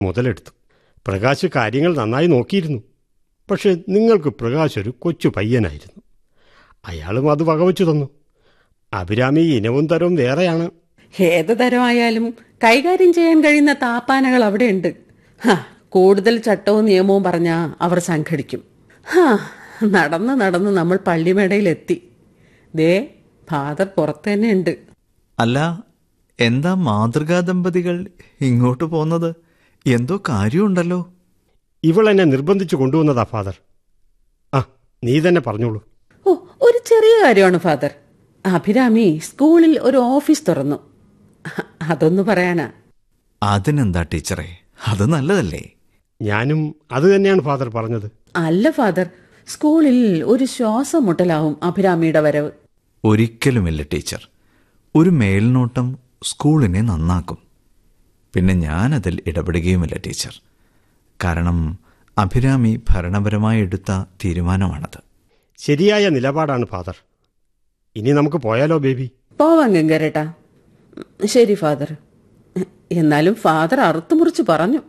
മുതലെടുത്തു പ്രകാശ് കാര്യങ്ങൾ നന്നായി നോക്കിയിരുന്നു പക്ഷെ നിങ്ങൾക്ക് പ്രകാശ് ഒരു കൊച്ചു പയ്യനായിരുന്നു അയാളും അത് വകവച്ചു തന്നു അഭിരാമി ഇനവും തരവും വേറെയാണ് ഏത് തരമായാലും കൈകാര്യം ചെയ്യാൻ കഴിയുന്ന താപ്പാനകൾ അവിടെയുണ്ട് ഹാ കൂടുതൽ ചട്ടവും നിയമവും പറഞ്ഞാ അവർ സംഘടിക്കും ഹാ നടന്ന് നടന്ന് നമ്മൾ പള്ളിമേടയിലെത്തി ദേ ഫാദർ പുറത്തു തന്നെ ഉണ്ട് അല്ല എന്താ മാതൃകാ ദമ്പതികൾ ഇങ്ങോട്ട് പോന്നത് എന്തോ കാര്യമുണ്ടല്ലോ ഇവളെന്നെ നിർബന്ധിച്ചു കൊണ്ടുവന്നതാ ഫാദർ ആ നീ തന്നെ പറഞ്ഞോളൂ ഓ ഒരു ചെറിയ കാര്യമാണ് ഫാദർ അഭിരാമി സ്കൂളിൽ ഒരു ഓഫീസ് തുറന്നു അ- അതൊന്നു പറയാനാ അതിനെന്താ ടീച്ചറെ അത് നല്ലതല്ലേ ഞാനും അത് തന്നെയാണ് ഫാദർ പറഞ്ഞത് അല്ല ഫാദർ സ്കൂളിൽ ഒരു ശ്വാസം മുട്ടലാവും അഭിരാമിയുടെ വരവ് ഒരിക്കലുമില്ല ടീച്ചർ ഒരു മേൽനോട്ടം സ്കൂളിനെ നന്നാക്കും പിന്നെ ഞാനതിൽ ഇടപെടുകയുമില്ല ടീച്ചർ കാരണം അഭിരാമി ഭരണപരമായി എടുത്ത തീരുമാനമാണത് ശരിയായ നിലപാടാണ് ഫാദർ ഇനി നമുക്ക് പോയാലോ ബേബി പോവാം ഗംഗരേട്ടാ ശരി ഫാദർ എന്നാലും ഫാദർ അറുത്തുമുറിച്ച് പറഞ്ഞു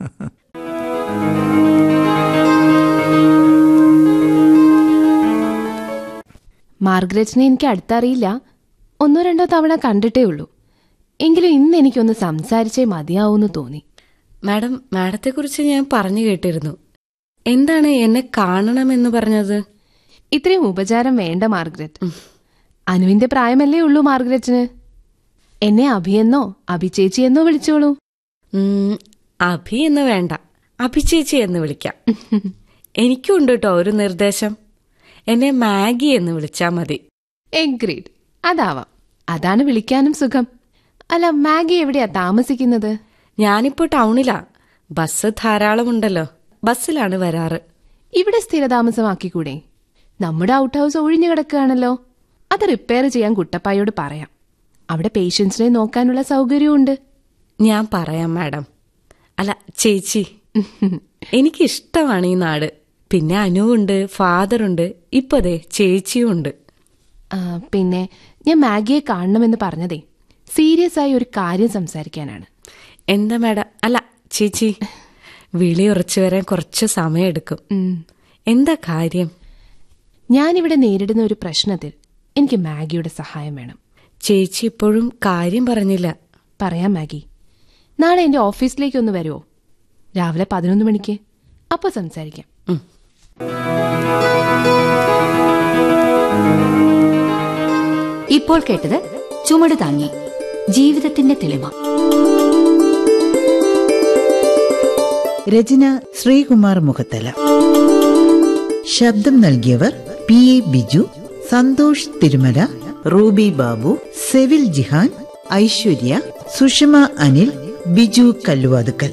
മാർഗ്രറ്റിനെ എനിക്ക് അടുത്തറിയില്ല ഒന്നോ രണ്ടോ തവണ കണ്ടിട്ടേ ഉള്ളൂ എങ്കിലും ഇന്ന് എനിക്കൊന്ന് സംസാരിച്ചേ മതിയാവൂന്ന് തോന്നി മാഡം മാഡത്തെക്കുറിച്ച് ഞാൻ പറഞ്ഞു കേട്ടിരുന്നു എന്താണ് എന്നെ കാണണമെന്ന് പറഞ്ഞത് ഇത്രയും ഉപചാരം വേണ്ട മാർഗ്രറ്റ് അനുവിന്റെ പ്രായമല്ലേ ഉള്ളൂ മാർഗ്രറ്റിന് എന്നെ അഭിയെന്നോ അഭിചേച്ചിയെന്നോ വിളിച്ചോളൂ ഉം, അഭി എന്ന് വേണ്ട അഭിചേച്ചി എന്ന് വിളിക്കാം എനിക്കുണ്ട് കേട്ടോ ഒരു നിർദ്ദേശം എന്നെ മാഗി എന്ന് വിളിച്ചാ മതി എഗ്രീഡ് അതാവാം അതാണ് വിളിക്കാനും സുഖം അല്ല മാഗി എവിടെയാ താമസിക്കുന്നത് ഞാനിപ്പോ ടൗണിലാ ബസ് ധാരാളമുണ്ടല്ലോ ബസ്സിലാണ് വരാറ് ഇവിടെ സ്ഥിരതാമസമാക്കിക്കൂടെ നമ്മുടെ ഔട്ട് ഹൗസ് ഒഴിഞ്ഞു കിടക്കുകയാണല്ലോ അത് റിപ്പയർ ചെയ്യാൻ കുട്ടപ്പായോട് പറയാം അവിടെ പേഷ്യൻസിനെ നോക്കാനുള്ള സൗകര്യമുണ്ട് ഞാൻ പറയാം മാഡം അല്ല ചേച്ചി എനിക്കിഷ്ടമാണ് ഈ നാട് പിന്നെ അനുവുണ്ട് ഫാദറുണ്ട് ഇപ്പതേ ചേച്ചിയും ഉണ്ട് ആ, പിന്നെ ഞാൻ മാഗിയെ കാണണമെന്ന് പറഞ്ഞതേ സീരിയസ് ആയി ഒരു കാര്യം സംസാരിക്കാനാണ് എന്താ മാഡം അല്ല ചേച്ചി വിളി ഉറച്ചു വരാൻ കുറച്ച് സമയമെടുക്കും ഉം. എന്താ കാര്യം ഞാനിവിടെ നേരിടുന്ന ഒരു പ്രശ്നത്തിൽ എനിക്ക് മാഗിയുടെ സഹായം വേണം ചേച്ചി ഇപ്പോഴും കാര്യം പറഞ്ഞില്ല പറയാം മാഗി നാളെ എന്റെ ഓഫീസിലേക്ക് ഒന്ന് വരുമോ രാവിലെ പതിനൊന്ന് മണിക്ക് അപ്പോൾ സംസാരിക്കാം ഇപ്പോൾ കേട്ടത് ചുമട് താങ്ങി ജീവിതത്തിന്റെ തെളിമ രചന ശ്രീകുമാർ മുഖത്തല ശബ്ദം നൽകിയവർ P A Biju Santhosh Thirumala Ruby Babu Sevil Jihan Aishwarya Sushama Anil Biju Kalluvathukkal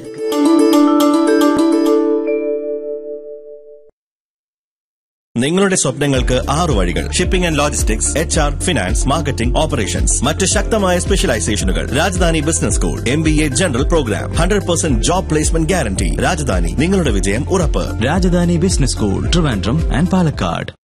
നിങ്ങളുടെ സ്വപ്നങ്ങൾക്ക് ആറു വഴികൾ shipping and logistics H R finance marketing operations മറ്റ് ശക്തമായ സ്പെഷ്യലൈസേഷനുകൾ Rajadhani business school M B A general program hundred percent job placement guarantee Rajadhani നിങ്ങളുടെ വിജയം ഉറപ്പ് Rajadhani business school Trivandrum and Palakkad